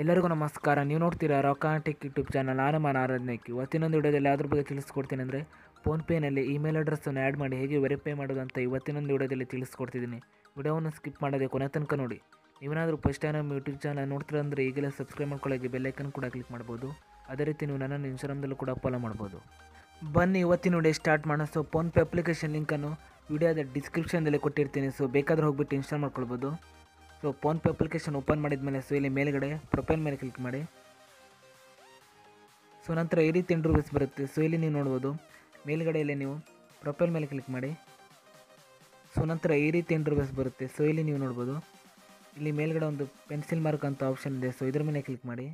ಎಲ್ಲರಿಗೂ ನಮಸ್ಕಾರ ನೀವು ನೋಡ್ತೀರಾ ರಾಕಾಟಿಕ್ ಯೂಟ್ಯೂಬ್ ಚಾನಲ್ ನಾನು ಮನ ಆರಾಧನೆಗೆ ಇವತ್ತಿನೊಂದು ವಿಡಿಯೋದಲ್ಲಿ ಯಾವ್ದ್ರ ಬಗ್ಗೆ ತಿಳಿಸ್ಕೊಡ್ತೀನಿ ಅಂದರೆ ಫೋನ್ಪೇನಲ್ಲಿ ಇಮೇಲ್ ಅಡ್ರೆಸ್ಸನ್ನು ಆ್ಯಡ್ ಮಾಡಿ ಹೇಗೆ ವೆರಿಫೈ ಮಾಡೋದು ಅಂತ ಇವತ್ತಿನೊಂದು ವಿಡಿಯೋದಲ್ಲಿ ತಿಳಿಸ್ಕೊಡ್ತಿದ್ದೀನಿ ವಿಡಿಯೋವನ್ನು ಸ್ಕಿಪ್ ಮಾಡದೆ ಕೊನೆ ತನಕ ನೋಡಿ ನೀವೇನಾದರೂ ಫಸ್ಟ್ ಟೈಮ್ ನಮ್ಮ ಯೂಟ್ಯೂಬ್ ಚಾನಲ್ ನೋಡ್ತೀರಾ ಅಂದರೆ ಈಗಲೇ ಸಬ್ಸ್ಕ್ರೈಬ್ ಮಾಡ್ಕೊಳ್ಳೋಕೆ ಬೆಲ್ಲೈಕನ್ ಕೂಡ ಕ್ಲಿಕ್ ಮಾಡ್ಬೋದು ಅದೇ ರೀತಿ ನೀವು ನನ್ನನ್ನು ಇನ್ಸ್ಟಾಗ್ರಾಮ್ದಲ್ಲೂ ಕೂಡ ಫಾಲೋ ಮಾಡ್ಬೋದು ಬನ್ನಿ ಇವತ್ತಿನ ವಿಡಿಯೋ ಸ್ಟಾರ್ಟ್ ಮಾಡೋಣ ಸೊ ಫೋನ್ಪೇ ಅಪ್ಲಿಕೇಶನ್ ಲಿಂಕನ್ನು ವಿಡಿಯೋದ ಡಿಸ್ಕ್ರಿಪ್ಷನ್ದಲ್ಲಿ ಕೊಟ್ಟಿರ್ತೀನಿ ಸೊ ಬೇಕಾದ್ರೆ ಹೋಗ್ಬಿಟ್ಟು ಇನ್ಸ್ಟಾಲ್ ಮಾಡ್ಕೊಳ್ಬೋದು ಸೊ ಫೋನ್ಪೇ ಅಪ್ಲಿಕೇಶನ್ ಓಪನ್ ಮಾಡಿದ ಮೇಲೆ ಸೊ ಇಲ್ಲಿ ಮೇಲ್ಗಡೆ ಪ್ರೊಫೈಲ್ ಮೇಲೆ ಕ್ಲಿಕ್ ಮಾಡಿ ಸೊ ನಂತರ ಈ ರೀತಿ ಇಂಟರ್ವ್ಯೂಸ್ ಬರುತ್ತೆ ಸೊ ಇಲ್ಲಿ ನೀವು ನೋಡ್ಬೋದು ಮೇಲ್ಗಡೆಯಲ್ಲಿ ನೀವು ಪ್ರೊಫೈಲ್ ಮೇಲೆ ಕ್ಲಿಕ್ ಮಾಡಿ ಸೊ ನಂತರ ಈ ರೀತಿ ಇಂಟರ್ವ್ಯೂಸ್ ಬರುತ್ತೆ ಸೊ ಇಲ್ಲಿ ನೀವು ನೋಡ್ಬೋದು ಇಲ್ಲಿ ಮೇಲ್ಗಡೆ ಒಂದು ಪೆನ್ಸಿಲ್ ಮಾರ್ಕ್ ಅಂತ ಆಪ್ಷನ್ ಇದೆ ಸೊ ಇದ್ರ ಮೇಲೆ ಕ್ಲಿಕ್ ಮಾಡಿ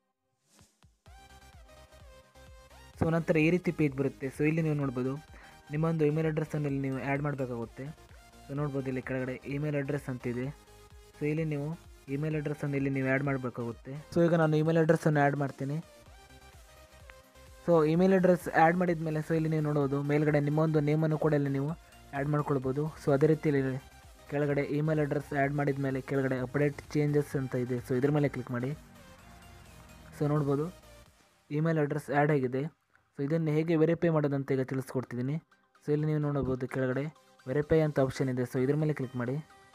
ಸೊ ನಂತರ ಈ ರೀತಿ ಪೇಜ್ ಬರುತ್ತೆ ಸೊ ಇಲ್ಲಿ ನೀವು ನೋಡ್ಬೋದು ನಿಮ್ಮೊಂದು ಇಮೇಲ್ ಅಡ್ರೆಸ್ಸನ್ನು ಇಲ್ಲಿ ನೀವು ಆ್ಯಡ್ ಮಾಡಬೇಕಾಗುತ್ತೆ ಸೊ ನೋಡ್ಬೋದು ಇಲ್ಲಿ ಕೆಳಗಡೆ ಇಮೇಲ್ ಅಡ್ರೆಸ್ ಅಂತಿದೆ ಸೊ ಇಲ್ಲಿ ನೀವು ಇಮೇಲ್ ಅಡ್ರೆಸ್ಸನ್ನು ಇಲ್ಲಿ ನೀವು ಆ್ಯಡ್ ಮಾಡಬೇಕಾಗುತ್ತೆ ಸೊ ಈಗ ನಾನು ಇಮೇಲ್ ಅಡ್ರೆಸ್ಸನ್ನು ಆ್ಯಡ್ ಮಾಡ್ತೀನಿ ಸೊ ಇಮೇಲ್ ಅಡ್ರೆಸ್ ಆ್ಯಡ್ ಮಾಡಿದ ಮೇಲೆ ಸೊ ಇಲ್ಲಿ ನೀವು ನೋಡ್ಬೋದು ಮೇಲ್ಗಡೆ ನಿಮ್ಮೊಂದು ನೇಮನ್ನು ಕೂಡ ಇಲ್ಲಿ ನೀವು ಆ್ಯಡ್ ಮಾಡ್ಕೊಳ್ಬೋದು ಸೊ ಅದೇ ರೀತಿಯಲ್ಲಿ ಕೆಳಗಡೆ ಇಮೇಲ್ ಅಡ್ರೆಸ್ ಆ್ಯಡ್ ಮಾಡಿದ ಮೇಲೆ ಕೆಳಗಡೆ ಅಪ್ಡೇಟ್ ಚೇಂಜಸ್ ಅಂತ ಇದೆ ಸೊ ಇದ್ರ ಮೇಲೆ ಕ್ಲಿಕ್ ಮಾಡಿ ಸೊ ನೋಡ್ಬೋದು ಇಮೇಲ್ ಅಡ್ರೆಸ್ ಆ್ಯಡ್ ಆಗಿದೆ ಸೊ ಇದನ್ನು ಹೇಗೆ ವೆರಿಫೈ ಮಾಡೋದಂತ ಈಗ ತಿಳಿಸ್ಕೊಡ್ತಿದ್ದೀನಿ ಸೊ ಇಲ್ಲಿ ನೀವು ನೋಡಬಹುದು ಕೆಳಗಡೆ ವೆರಿಫೈ ಅಂತ ಆಪ್ಷನ್ ಇದೆ ಸೊ ಇದ್ರ ಮೇಲೆ ಕ್ಲಿಕ್ ಮಾಡಿ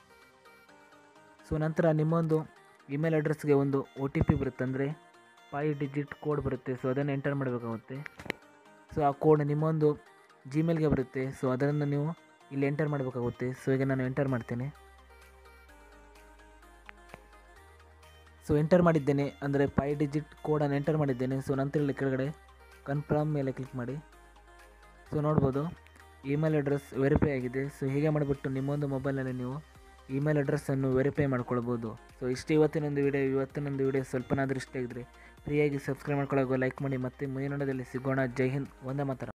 ಸೊ ನಂತರ ನಿಮ್ಮೊಂದು ಇಮೇಲ್ ಅಡ್ರೆಸ್ಗೆ ಒಂದು ಒ ಟಿ ಪಿ ಬರುತ್ತೆ ಅಂದರೆ ಫೈ ಡಿಜಿಟ್ ಕೋಡ್ ಬರುತ್ತೆ ಸೊ ಅದನ್ನು ಎಂಟರ್ ಮಾಡಬೇಕಾಗುತ್ತೆ ಸೊ ಆ ಕೋಡ್ ನಿಮ್ಮೊಂದು ಜಿಮೇಲ್ಗೆ ಬರುತ್ತೆ ಸೊ ಅದನ್ನು ನೀವು ಇಲ್ಲಿ ಎಂಟರ್ ಮಾಡಬೇಕಾಗುತ್ತೆ ಸೊ ಈಗ ನಾನು ಎಂಟರ್ ಮಾಡ್ತೇನೆ ಸೊ ಎಂಟರ್ ಮಾಡಿದ್ದೇನೆ ಅಂದರೆ ಫೈ ಡಿಜಿಟ್ ಕೋಡನ್ನು ಎಂಟರ್ ಮಾಡಿದ್ದೇನೆ ಸೊ ನಂತರ ಇಲ್ಲಿ ಕೆಳಗಡೆ ಕನ್ಫರ್ಮ್ ಮೇಲೆ ಕ್ಲಿಕ್ ಮಾಡಿ ಸೊ ನೋಡ್ಬೋದು ಇಮೇಲ್ ಅಡ್ರೆಸ್ ವೆರಿಫೈ ಆಗಿದೆ ಸೊ ಹೀಗೆ ಮಾಡಿಬಿಟ್ಟು ನಿಮ್ಮೊಂದು ಮೊಬೈಲ್ನಲ್ಲಿ ನೀವು ಇಮೇಲ್ ಅಡ್ರೆಸ್ಸನ್ನು ವೆರಿಫೈ ಮಾಡ್ಕೊಳ್ಬೋದು ಸೊ ಇಷ್ಟು ಇವತ್ತಿನೊಂದು ವಿಡಿಯೋ ಇವತ್ತಿನೊಂದು ವಿಡಿಯೋ ಸ್ವಲ್ಪನಾದರೂ ಇಷ್ಟ ಆಗಿದ್ರೆ ಫ್ರೀಯಾಗಿ ಸಬ್ಸ್ಕ್ರೈಬ್ ಮಾಡ್ಕೊಳ್ಳೋಕೆ ಲೈಕ್ ಮಾಡಿ ಮತ್ತೆ ಮುಂದಿನ ವಿಡಿಯೋದಲ್ಲಿ ಸಿಗೋಣ ಜೈ ಹಿಂದ್ ಒಂದೇ ಮಾತ್ರ